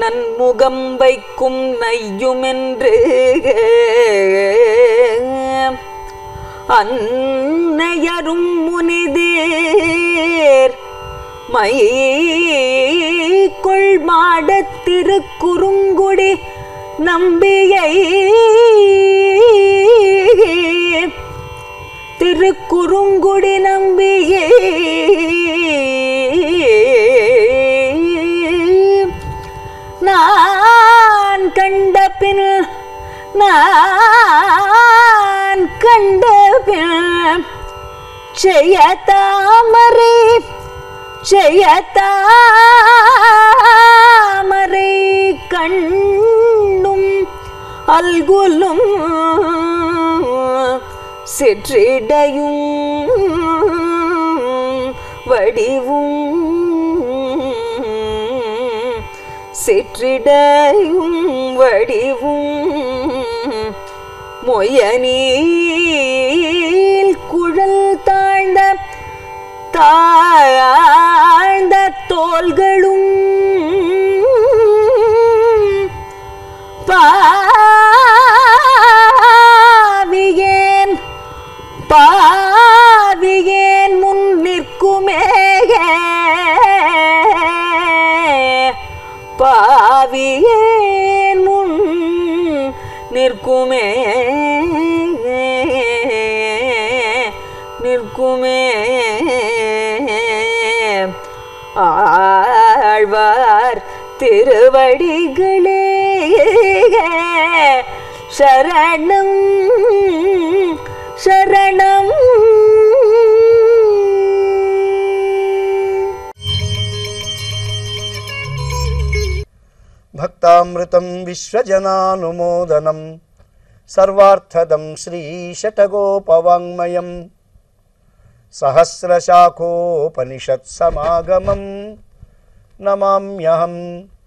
நன்முகம் வைக்கும் நையுமென்று அன்னையரும் முனிதேர் மை கொள்மாடத் திருக்குறுங்குடி நம்பியை திருக்குறுங்குடி நம்பியே நான் கண்ட பின் நான் கண்ட பின் செய்ய தாமரை செய்ய தாமரை கண்ணும் அல்குலும் சிற்றிடையும் வடிவும் சிற்றிடையும் வடிவும் மொயனீல் குழல் தாழ்ந்த தாழ்ந்த தோள்களும் பாவியேன் பாவியேன் முன் நிற்குமே பாவியேன் முன் நிற்குமே நிற்குமே ஆழ்வார் திருவடிகளே சரணம் சரணம் భక్తామృతం విశ్వజనానుమోదనం సర్వార్థదం శ్రీషటగోపవాङ्మయం సహస్రశాఖోపనిషత్సమాగమం నమామ్యహం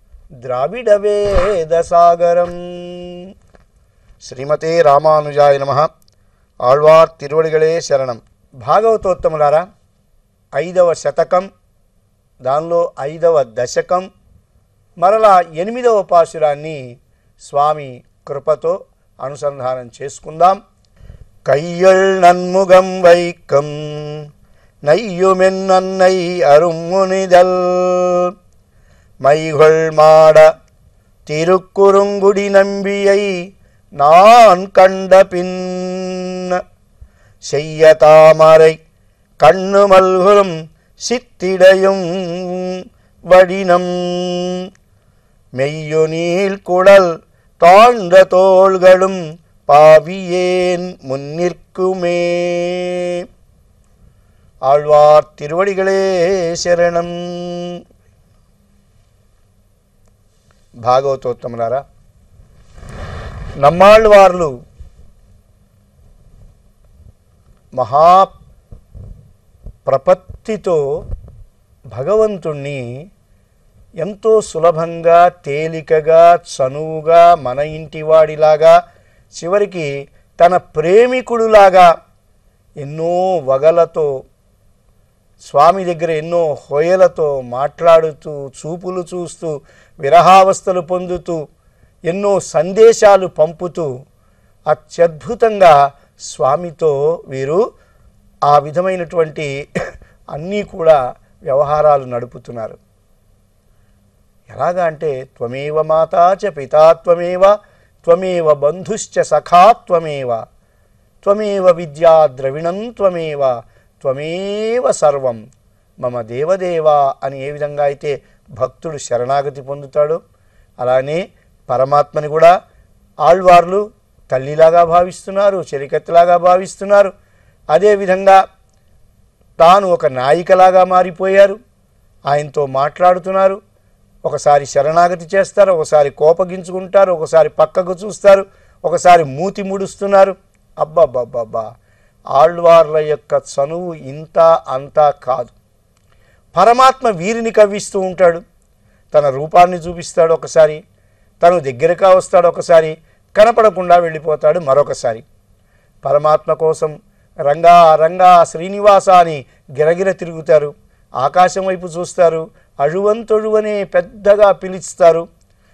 ద్రావిడవేదసాగరం శ్రీమతే రామానుజాయ నమ ఆళ్వార్ తిరువడిగళే శరణం భాగవతోత్తములారా ఐదవ శతకం దానిలో ఐదవ దశకం మరలా ఎనిమిదవ పాశురాన్ని స్వామి కృపతో అనుసంధానం చేసుకుందాం கையள் நன்முகம் வைக்கம் நையுமென் அன்னை அருமுனிதல் மைகொள் மாட திருக்குறுங்குடி நம்பியை நான் கண்ட பின் செய்ய தாமரை கண்ணு மல்குலும் சித்திடையும் வடினம் மெய்யொநீல் குழல் தாழ்ந்த தோள்களும் பாவியேன் முன்னிற்குமே ஆழ்வார் திருவடிகளே శరణం భాగవతోత్తములారా నమ్మాళ్ళవార్లు మహా ప్రపత్తితో భగవంతుణ్ణి ఎంతో సులభంగా తేలికగా చనువుగా మన ఇంటివాడిలాగా చివరికి తన ప్రేమికుడులాగా ఎన్నో వగలతో స్వామి దగ్గర ఎన్నో హొయలతో మాట్లాడుతూ చూపులు చూస్తూ విరహావస్థలు పొందుతూ ఎన్నో సందేశాలు పంపుతూ అత్యద్భుతంగా స్వామితో వీరు ఆ విధమైనటువంటి అన్నీ కూడా వ్యవహారాలు నడుపుతున్నారు ఎలాగా అంటే త్వమేవ మాతా చ పితా త్వమేవ త్వమేవ బంధుశ్చ సఖా త్వమేవ త్వమేవ విద్యా ద్రవిణం త్వమేవ త్వమేవ సర్వం మమ దేవదేవా అని ఏ విధంగా అయితే భక్తుడు శరణాగతి పొందుతాడో అలానే పరమాత్మని కూడా ఆళ్వార్లు తల్లిలాగా భావిస్తున్నారు చెలికత్తిలాగా భావిస్తున్నారు అదేవిధంగా తాను ఒక నాయికలాగా మారిపోయారు ఆయనతో మాట్లాడుతున్నారు ఒకసారి శరణాగతి చేస్తారు ఒకసారి కోపగించుకుంటారు ఒకసారి పక్కకు చూస్తారు ఒకసారి మూతి ముడుస్తున్నారు అబ్బబ్బబ్బబ్బా ఆళ్వార్ల యొక్క చనువు ఇంత అంతా కాదు పరమాత్మ వీరిని కవ్విస్తూ ఉంటాడు తన రూపాన్ని చూపిస్తాడు ఒకసారి తను దగ్గరగా వస్తాడు ఒకసారి కనపడకుండా వెళ్ళిపోతాడు మరొకసారి పరమాత్మ కోసం రంగా రంగా శ్రీనివాస అని గిరగిర తిరుగుతారు ఆకాశం వైపు చూస్తారు అഴുవంతొഴുవనే పెద్దగా పిలుస్తారు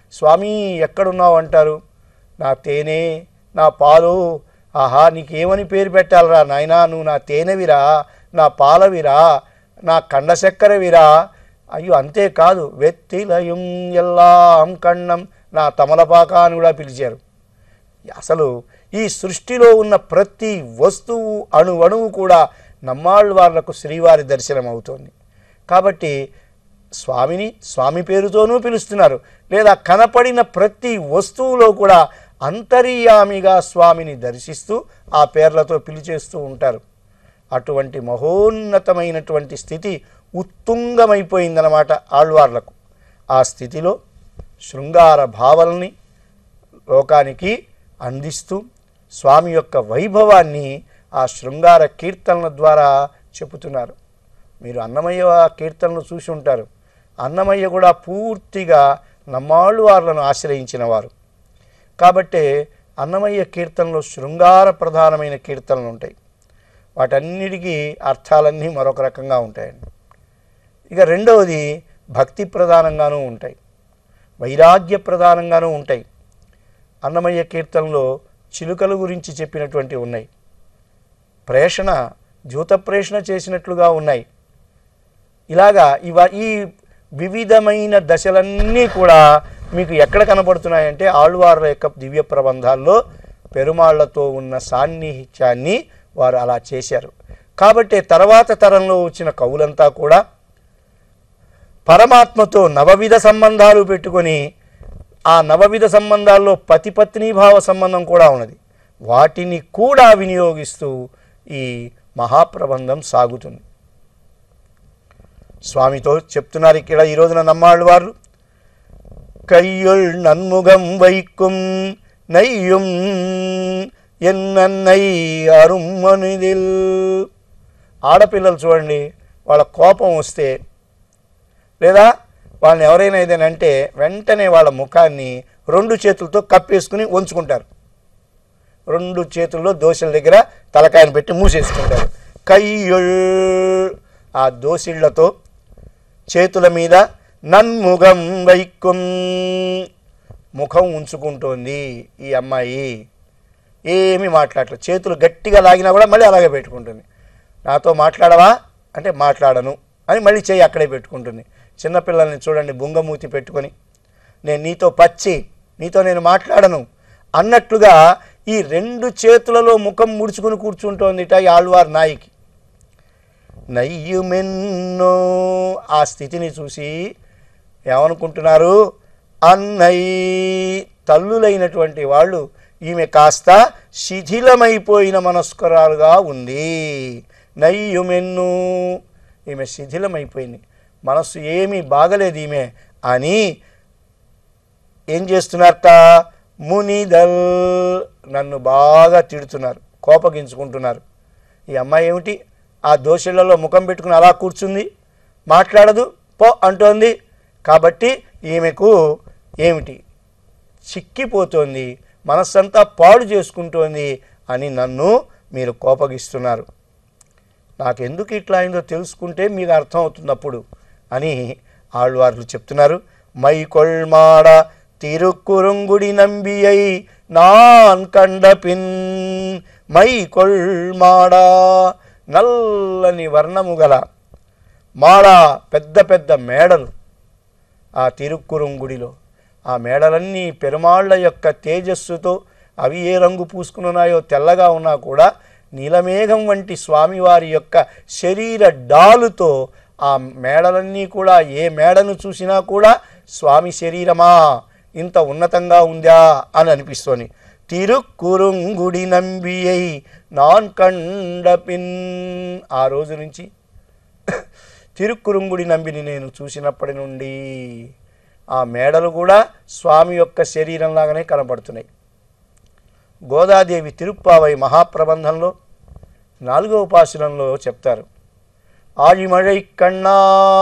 స్వామి ఎక్కడున్నావు అంటారు నా తేనె నా పాలు ఆహా నీకేమని పేరు పెట్టాలరా నాయనా నువ్వు నా తేనెవిరా నా పాలవిరా నా కండ చక్కెరవిరా అయ్యో అంతేకాదు వెత్తిలయం ఎల్లాం కన్నం నా తమలపాక అని కూడా పిలిచారు అసలు ఈ సృష్టిలో ఉన్న ప్రతి వస్తువు అణువణువు కూడా నమ్మాళ్ళు వాళ్లకు శ్రీవారి దర్శనం అవుతోంది కాబట్టి స్వామిని స్వామి పేరుతోనూ పిలుస్తున్నారు లేదా కనపడిన ప్రతి వస్తువులో కూడా అంతర్యామిగా స్వామిని దర్శిస్తూ ఆ పేర్లతో పిలిచేస్తూ ఉంటారు అటువంటి మహోన్నతమైనటువంటి స్థితి ఉత్తుంగమైపోయిందన్నమాట ఆళ్వార్లకు ఆ స్థితిలో శృంగార భావనల్ని లోకానికి అందిస్తూ స్వామి యొక్క వైభవాన్ని ఆ శృంగార కీర్తనల ద్వారా చెబుతున్నారు మీరు అన్నమయ్య కీర్తనలు చూసి ఉంటారు అన్నమయ్య కూడా పూర్తిగా నమ్మాళ్ళు వార్లను ఆశ్రయించిన వారు కాబట్టే అన్నమయ్య కీర్తనలో శృంగార ప్రధానమైన కీర్తనలు ఉంటాయి వాటన్నిటికీ అర్థాలన్నీ మరొక రకంగా ఉంటాయండి ఇక రెండవది భక్తి ప్రధానంగానూ ఉంటాయి వైరాగ్య ప్రధానంగానూ ఉంటాయి అన్నమయ్య కీర్తనలో చిలుకల గురించి చెప్పినటువంటి ఉన్నాయి ప్రేషణ జూత ప్రేషణ చేసినట్లుగా ఉన్నాయి ఇలాగా ఇవ ఈ వివిధమైన దశలన్నీ కూడా మీకు ఎక్కడ కనబడుతున్నాయంటే ఆళ్వార్ల యొక్క దివ్య ప్రబంధాల్లో పెరుమాళ్లతో ఉన్న సాన్నిహిత్యాన్ని వారు అలా చేశారు కాబట్టి తర్వాత తరంలో వచ్చిన కవులంతా కూడా పరమాత్మతో నవవిధ సంబంధాలు పెట్టుకొని ఆ నవవిధ సంబంధాల్లో పతిపత్ని భావ సంబంధం కూడా ఉన్నది వాటిని కూడా వినియోగిస్తూ ఈ మహాప్రబంధం సాగుతుంది స్వామితో చెప్తున్నారు ఇక్కడ ఈ రోజున నమ్మాళ్ళు వారు கையுள் நன்முகம் வைக்கும் நெய்யும் ఎన్నన్నై అరుమ్మనిదిల్ ఆడపిల్లలు చూడండి వాళ్ళ కోపం వస్తే లేదా వాళ్ళని ఎవరైనా ఏదైనా అంటే వెంటనే వాళ్ళ ముఖాన్ని రెండు చేతులతో కప్పేసుకుని ఉంచుకుంటారు రెండు చేతుల్లో దోశల దగ్గర తలకాయను పెట్టి మూసేసుకుంటారు కయ్యుల్ ఆ దోసిళ్లతో చేతుల మీద నన్ముఖం వైకుం ముఖం ఉంచుకుంటోంది ఈ అమ్మాయి ఏమీ మాట్లాడలేదు చేతులు గట్టిగా లాగినా కూడా మళ్ళీ అలాగే పెట్టుకుంటుంది నాతో మాట్లాడవా అంటే మాట్లాడను అని మళ్ళీ చేయి అక్కడే పెట్టుకుంటుంది చిన్నపిల్లల్ని చూడండి బుంగమూతి పెట్టుకొని నేను నీతో పచ్చి నీతో నేను మాట్లాడను అన్నట్లుగా ఈ రెండు చేతులలో ముఖం ముడుచుకుని కూర్చుంటోందిట ఈ ఆళ్వార్ నాయికి నయ్యుమెన్నో ఆ స్థితిని చూసి ఏమనుకుంటున్నారు అన్నయ్య తల్లులైనటువంటి వాళ్ళు ఈమె కాస్త శిథిలమైపోయిన మనస్కరాలుగా ఉంది నయ్యుమెన్ను ఈమె శిథిలమైపోయింది మనస్సు ఏమీ బాగలేదు ఈమె అని ఏం చేస్తున్నారట మునిదల్ నన్ను బాగా తిడుతున్నారు కోపగించుకుంటున్నారు ఈ అమ్మాయి ఏమిటి ఆ దోషులలో ముఖం పెట్టుకుని అలా కూర్చుంది మాట్లాడదు పో అంటోంది కాబట్టి ఈమెకు ఏమిటి చిక్కిపోతోంది మనస్సంతా పాడు చేసుకుంటోంది అని నన్ను మీరు కోపగిస్తున్నారు నాకెందుకు ఇట్లా అయిందో తెలుసుకుంటే మీకు అర్థం అవుతుంది అప్పుడు అని ఆళ్వార్లు చెప్తున్నారు మై కొల్మాడ తిరుక్కురుంగుడి నంబియై నాన్ కండ పిన్ మై కొల్మాడ నల్లని వర్ణము గల మాడ పెద్ద పెద్ద మేడలు ఆ తిరుక్కురుంగుడిలో ఆ మేడలన్నీ పెరుమాళ్ల యొక్క తేజస్సుతో అవి ఏ రంగు పూసుకుని ఉన్నాయో తెల్లగా ఉన్నా కూడా నీలమేఘం వంటి స్వామివారి యొక్క శరీర డాలుతో ఆ మేడలన్నీ కూడా ఏ మేడను చూసినా కూడా స్వామి శరీరమా ఇంత ఉన్నతంగా ఉందా అని అనిపిస్తోంది తిరుక్కురుంగుడి నంబియై నాన్ కండపిన్ ఆ రోజు నుంచి తిరుక్కురుంగుడి నంబిని నేను చూసినప్పటి నుండి ఆ మేడలు కూడా స్వామి యొక్క శరీరంలాగానే కనబడుతున్నాయి గోదాదేవి తిరుప్పావై మహాప్రబంధంలో నాలుగవ ఉపాసనంలో చెప్తారు ఆழிమழை కన్నా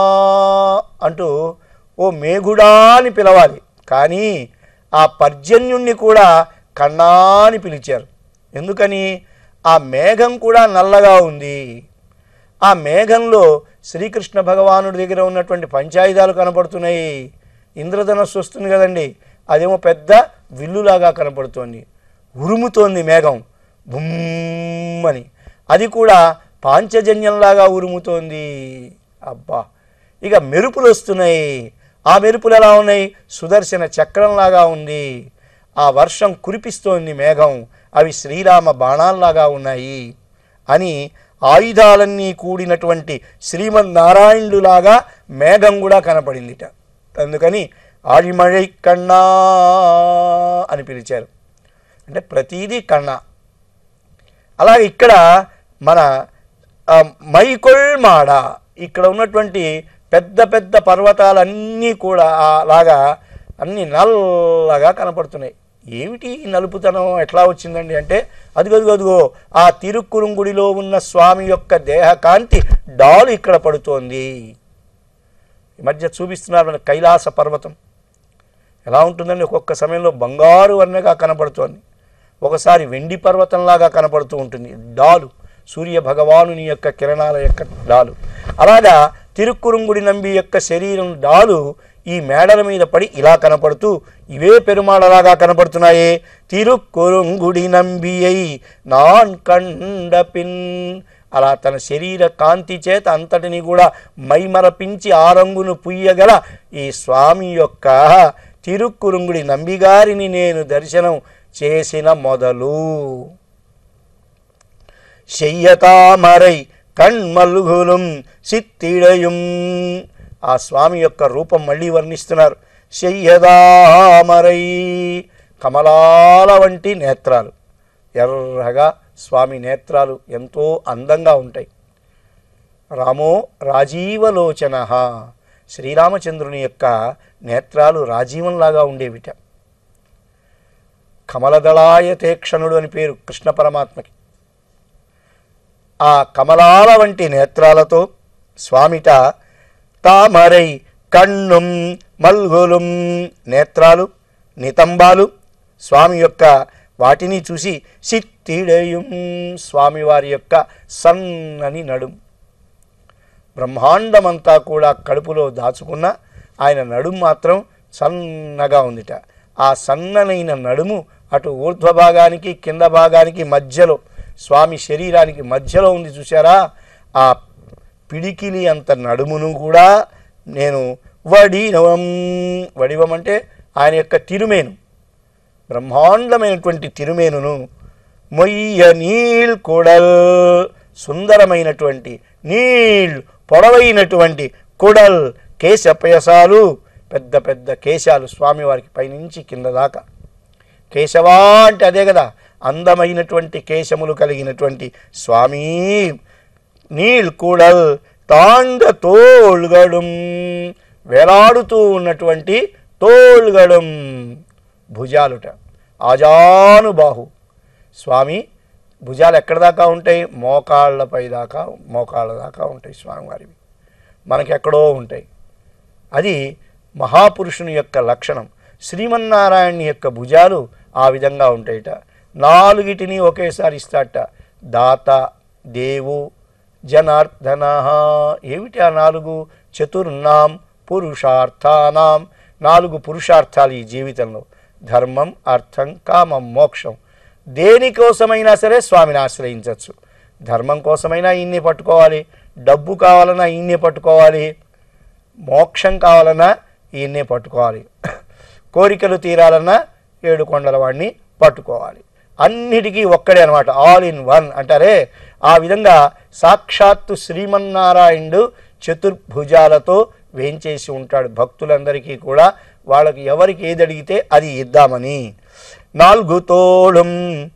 అంటూ ఓ మేఘుడా అని పిలవాలి కానీ ఆ పర్జన్యుణ్ణి కూడా కన్నా అని పిలిచారు ఎందుకని ఆ మేఘం కూడా నల్లగా ఉంది ఆ మేఘంలో శ్రీకృష్ణ భగవానుడి దగ్గర ఉన్నటువంటి పంచాయుధాలు కనబడుతున్నాయి ఇంద్రధనస్సు వస్తుంది కదండి అదేమో పెద్ద విల్లులాగా కనపడుతోంది ఉరుముతోంది మేఘం బుమ్మని అది కూడా పాంచజన్యంలాగా ఉరుముతోంది అబ్బా ఇక మెరుపులు వస్తున్నాయి ఆ మెరుపులు ఎలా ఉన్నాయి సుదర్శన చక్రంలాగా ఉంది ఆ వర్షం కురిపిస్తోంది మేఘం అవి శ్రీరామ బాణాల్లాగా ఉన్నాయి అని ఆయుధాలన్నీ కూడినటువంటి శ్రీమన్నారాయణులాగా మేఘం కూడా కనపడిందిట అందుకని ఆడిమழை కన్నా అని పిలిచారు అంటే ప్రతీదీ కన్నా అలాగే ఇక్కడ మన ఆ, మైకొల్మాడ ఇక్కడ ఉన్నటువంటి పెద్ద పెద్ద పర్వతాలన్నీ కూడా అలాగా అన్ని నల్లగా కనపడుతున్నాయి ఏమిటి ఈ నలుపుతనం ఎట్లా వచ్చిందండి అంటే అదిగో అదిగో అదిగో ఆ తిరుక్కురుంగుడిలో ఉన్న స్వామి యొక్క దేహకాంతి డాలు ఇక్కడ పడుతోంది ఈ మధ్య చూపిస్తున్నారు మన కైలాస పర్వతం ఎలా ఉంటుందండి ఒక్కొక్క సమయంలో బంగారు వర్ణగా కనపడుతోంది ఒకసారి వెండి పర్వతంలాగా కనపడుతూ ఉంటుంది డాలు సూర్య భగవానుని యొక్క కిరణాల యొక్క డాలు అలాగా తిరుక్కురుంగుడి నంబి యొక్క శరీరం డాలు ఈ మేడల మీద పడి ఇలా కనపడుతూ ఇవే పెరుమాళలాగా కనపడుతున్నాయే తిరుక్కురుంగుడి నంబియై నాన్ కండపిన్ అలా తన శరీర కాంతి చేత అంతటిని కూడా మైమరపించి ఆ రంగును పుయ్యగల ఈ స్వామి యొక్క తిరుక్కురుంగుడి నంబిగారిని నేను దర్శనం చేసిన మొదలు చెయ్యతామరై కణ్మల్గులం సిత్తిడయుం ఆ స్వామి యొక్క రూపం మళ్ళీ వర్ణిస్తున్నారు చెయ్యదామరై కమలాల వంటి నేత్రాలు ఎర్రగా స్వామి నేత్రాలు ఎంతో అందంగా ఉంటాయి రామో రాజీవలోచన శ్రీరామచంద్రుని యొక్క నేత్రాలు రాజీవంలాగా ఉండేవిట కమలదళాయ తేక్షణుడు అని పేరు కృష్ణ పరమాత్మకి ఆ కమలాల వంటి నేత్రాలతో స్వామిట తామరై కన్నుం మల్గులుం నేత్రాలు నితంబాలు స్వామి యొక్క వాటిని చూసి సిత్తిడయుం స్వామివారి యొక్క సన్నని నడుం బ్రహ్మాండమంతా కూడా కడుపులో దాచుకున్న ఆయన నడుము మాత్రం సన్నగా ఉందిట ఆ సన్ననైన నడుము అటు ఊర్ధ్వ భాగానికి కింద భాగానికి మధ్యలో స్వామి శరీరానికి మధ్యలో ఉంది చూసారా ఆ పిడికిలి అంత నడుమును కూడా నేను వడివం వడివం అంటే ఆయన యొక్క తిరుమేను బ్రహ్మాండమైనటువంటి తిరుమేనును మొయ్య నీల్ కొడల్ సుందరమైనటువంటి నీల్ పొడవైనటువంటి కొడల్ కేశపయసాలు పెద్ద పెద్ద కేశాలు స్వామివారికి పైనుంచి కింద దాకా కేశవా అంటే అదే కదా అందమైనటువంటి కేశములు కలిగినటువంటి స్వామి నీల్ కూడల్ తాండ తోల్గడం వేలాడుతూ ఉన్నటువంటి తోల్గడం భుజాలుట ఆజానుబాహు స్వామి భుజాలు ఎక్కడ దాకా ఉంటాయి మోకాళ్ళపై దాకా మోకాళ్ళ దాకా ఉంటాయి స్వామివారివి మనకి ఎక్కడో ఉంటాయి అది మహాపురుషుని యొక్క లక్షణం శ్రీమన్నారాయణుని యొక్క భుజాలు ఆ విధంగా ఉంటాయిట నాలుగిటిని ఒకేసారి ఇస్తాట దాత దేవు జనార్దన ఏమిటి ఆ నాలుగు చతుర్నాం పురుషార్థానాం నాలుగు పురుషార్థాలు ఈ జీవితంలో ధర్మం అర్థం కామం మోక్షం దేనికోసమైనా సరే స్వామిని ఆశ్రయించవచ్చు ధర్మం కోసమైనా ఈయన్ని పట్టుకోవాలి డబ్బు కావాలన్నా ఈయన్నే పట్టుకోవాలి మోక్షం కావాలన్నా ఈయన్నే పట్టుకోవాలి కోరికలు తీరాలన్నా ఏడు కొండల వాడిని పట్టుకోవాలి అన్నిటికీ ఒక్కడే అనమాట ఆల్ ఇన్ వన్ అంటారే ఆ విధంగా సాక్షాత్తు శ్రీమన్నారాయణుడు చతుర్భుజాలతో వేంచేసి ఉంటాడు భక్తులందరికీ కూడా వాళ్ళకి ఎవరికి ఏది అడిగితే అది ఇద్దామని నాలుగు తోళం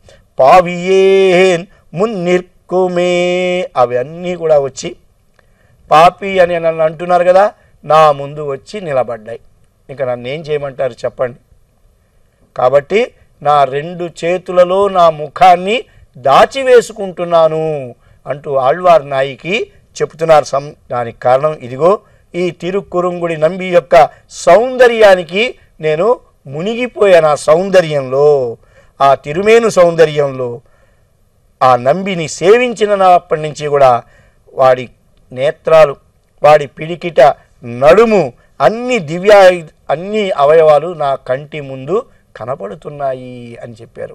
పావియేన్ మున్నిర్కుమే అవి అన్నీ కూడా వచ్చి పాపి అని నన్ను అంటున్నారు కదా నా ముందు వచ్చి నిలబడ్డాయి ఇంకా నన్ను ఏం చేయమంటారు చెప్పండి కాబట్టి నా రెండు చేతులలో నా ముఖాన్ని దాచివేసుకుంటున్నాను అంటూ ఆళ్వార్ నాయికి చెప్తున్నారు సం దానికి కారణం ఇదిగో ఈ తిరుక్కురుంగుడి నంబి యొక్క సౌందర్యానికి నేను మునిగిపోయాను ఆ సౌందర్యంలో ఆ తిరుమేను సౌందర్యంలో ఆ నంబిని సేవించినప్పటి నుంచి కూడా వాడి నేత్రాలు వాడి పిడికిట నడుము అన్ని దివ్య అన్ని అవయవాలు నా కంటి ముందు కనపడుతున్నాయి అని చెప్పారు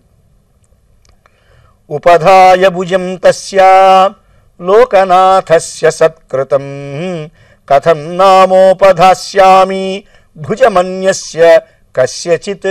ఉపధాయ భుజం తస్యా లోకనాథస్య సత్కృతం కథం నామోపధాస్యామి భుజమన్యస్య కస్యచిత్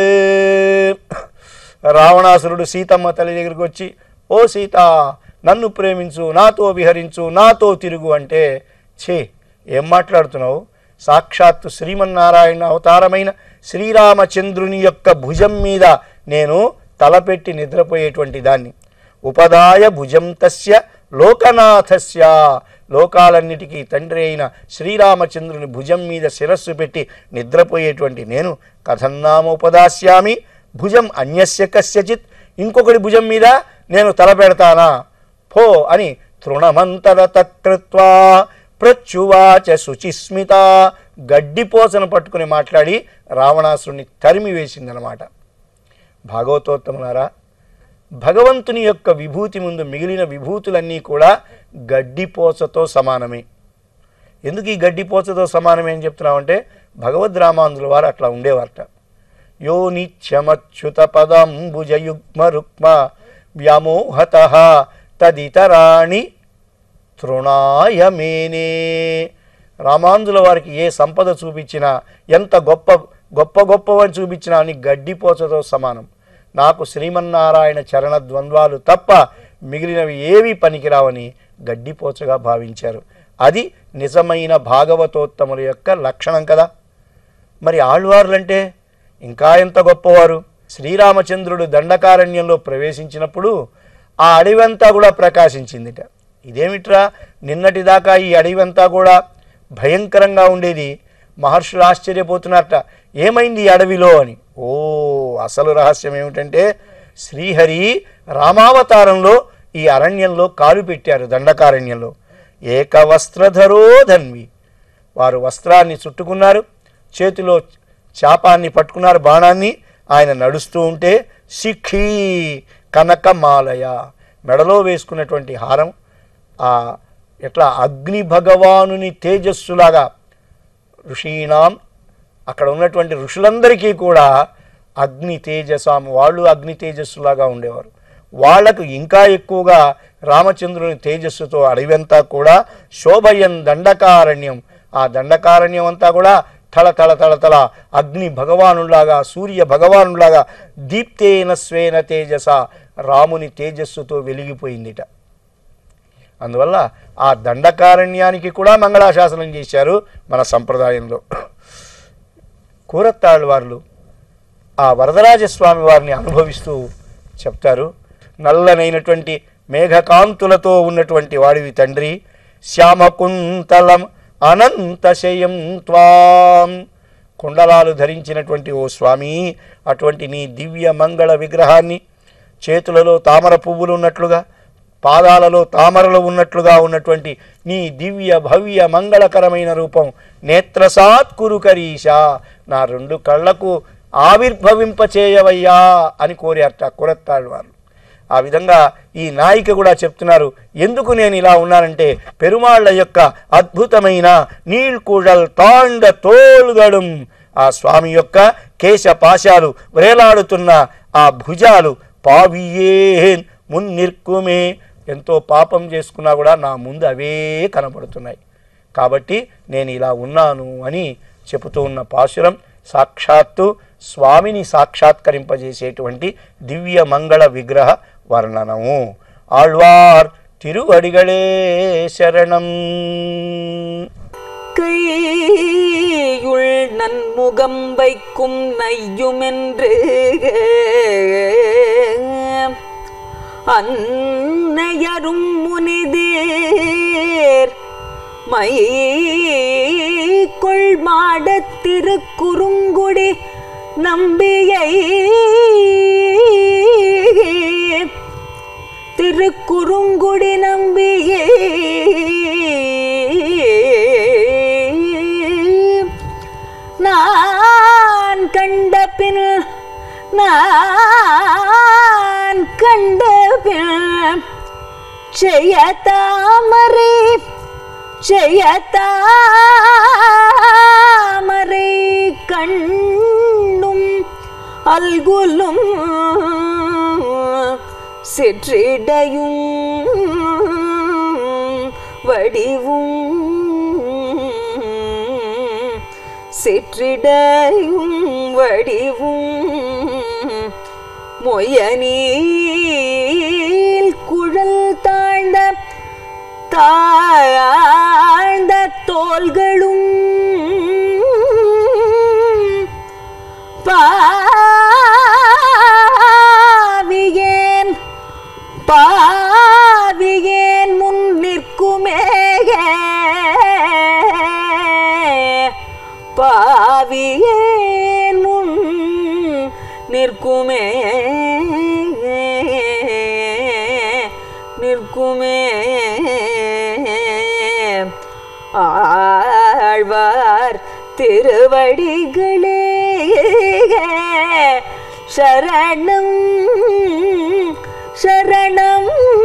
రావణాసురుడు సీతమ్మ తల్లి దగ్గరికి వచ్చి ఓ సీత నన్ను ప్రేమించు నాతో విహరించు నాతో తిరుగు అంటే ఛే ఏం మాట్లాడుతున్నావు సాక్షాత్తు శ్రీమన్నారాయణ అవతారమైన శ్రీరామచంద్రుని యొక్క భుజం మీద నేను తలపెట్టి నిద్రపోయేటువంటి దాన్ని ఉపదాయ భుజం తస్య లోకనాథస్య లోకాలన్నిటికీ తండ్రి అయిన శ్రీరామచంద్రుని భుజం మీద శిరస్సు పెట్టి నిద్రపోయేటువంటి నేను కథన్నామ ఉపదాస్యామి భుజం అన్యస్య కస్యచిత్ ఇంకొకటి భుజం మీద నేను తల పెడతానా పో అని తృణమంతర తత్కృత్వా ప్రత్యువాచ శుచిస్మిత గడ్డిపోసను పట్టుకుని మాట్లాడి రావణాసురుని తరిమి వేసిందనమాట భాగవతోత్తములారా భగవంతుని యొక్క విభూతి ముందు మిగిలిన విభూతులన్నీ కూడా గడ్డిపోచతో సమానమే ఎందుకు ఈ గడ్డిపోచతో సమానమే అని చెప్తున్నామంటే భగవద్ రామాంధ్రుల వారు అట్లా ఉండేవారట యో నిత్యమచ్యుత పదంబుజయుగ్మ రుక్మ వ్యామోహత తదితరాణి తృణాయ మేనే రామాంధ్రుల వారికి ఏ సంపద చూపించినా ఎంత గొప్ప గొప్ప గొప్పవని చూపించినా అని గడ్డిపోచతో సమానం నాకు శ్రీమన్నారాయణ చరణ ద్వంద్వాలు తప్ప మిగిలినవి ఏవి పనికిరావని గడ్డిపోచగా భావించారు అది నిజమైన భాగవతోత్తముల యొక్క లక్షణం కదా మరి ఆళ్వార్లంటే ఇంకా ఎంత గొప్పవారు శ్రీరామచంద్రుడు దండకారణ్యంలో ప్రవేశించినప్పుడు ఆ అడవంతా కూడా ప్రకాశించిందిట ఇదేమిట్రా నిన్నటిదాకా ఈ అడవంతా కూడా భయంకరంగా ఉండేది మహర్షులు ఆశ్చర్యపోతున్నారట ఏమైంది ఈ అడవిలో అని ఓ అసలు రహస్యం ఏమిటంటే శ్రీహరి రామావతారంలో ఈ అరణ్యంలో కాలు పెట్టారు దండకారణ్యంలో ఏకవస్త్రధరో ధన్వి వారు వస్త్రాన్ని చుట్టుకున్నారు చేతిలో చాపాన్ని పట్టుకున్నారు బాణాన్ని ఆయన నడుస్తూ ఉంటే సిఖీ కనకమాలయ మెడలో వేసుకున్నటువంటి హారం ఆ ఎట్లా అగ్ని భగవానుని తేజస్సులాగా ఋషీణాం అక్కడ ఉన్నటువంటి ఋషులందరికీ కూడా అగ్ని తేజసాం వాళ్ళు అగ్ని తేజస్సులాగా ఉండేవారు వాళ్లకు ఇంకా ఎక్కువగా రామచంద్రుని తేజస్సుతో అడవంతా కూడా శోభయన్ దండకారణ్యం ఆ దండకారణ్యం అంతా కూడా తల తల తల తల అగ్ని భగవానులాగా సూర్య భగవానులాగా దీప్తేన స్వేన తేజస రాముని తేజస్సుతో వెలిగిపోయిందిట అందువల్ల ఆ దండకారణ్యానికి కూడా మంగళాశాసనం చేశారు మన సంప్రదాయంలో కూరత్తాళ్ళు వారు ఆ వరదరాజస్వామి వారిని అనుభవిస్తూ చెప్తారు నల్లనైనటువంటి మేఘకాంతులతో ఉన్నటువంటి వాడివి తండ్రి శ్యామకుంతలం అనంతశయం త్వాం కుండలాలు ధరించినటువంటి ఓ స్వామి అటువంటి నీ దివ్య మంగళ విగ్రహాన్ని చేతులలో తామర పువ్వులు ఉన్నట్లుగా పాదాలలో తామరలు ఉన్నట్లుగా ఉన్నటువంటి నీ దివ్య భవ్య మంగళకరమైన రూపం నేత్రసాత్కురు కరీష నా రెండు కళ్ళకు ఆవిర్భవింపచేయవయ్యా అని కోరారట కురత్తాళ్ళు వారు ఆ విధంగా ఈ నాయిక కూడా చెప్తున్నారు ఎందుకు నేను ఇలా ఉన్నానంటే పెరుమాళ్ళ యొక్క అద్భుతమైన నీళ్కూడల్ తాండ తోలుగడం ఆ స్వామి యొక్క కేశ పాశాలు వ్రేలాడుతున్న ఆ భుజాలు పావియేన్ మున్నిర్కుమే ఎంతో పాపం చేసుకున్నా కూడా నా ముందు అవే కనబడుతున్నాయి కాబట్టి నేను ఇలా ఉన్నాను అని చెబుతూ ఉన్న పాశురం సాక్షాత్తు స్వామిని సాక్షాత్కరింపజేసేటువంటి దివ్య మంగళ విగ్రహ వర్ణనము ఆళ్వార్ తిరువడిగళే శరణం கையுள் நன்முகம் வைக்கும் நையுமென்று அன்னையரும் முனிதேர் மை கொள்மாடத் திருக்குறுங்குடி நம்பியை திருக்குறுங்குடி நம்பியே நான் கண்ட பின் நான் கண்ட பின் செய்ய தாமரை செய்யத்தாமரை கண்ணும் அல்குலும் சிற்றிடையும் வடிவும் சிற்றிடையும் வடிவும் மொயனீல் குழல் தாழ்ந்த தாழ்ந்த தோள்களும் பாவியேன் பாவியேன் முன் நிற்குமே பாவியேன் முன் நிற்குமே நிற்குமே ஆழ்வார் திருவடிகளே சரணம் சரணம்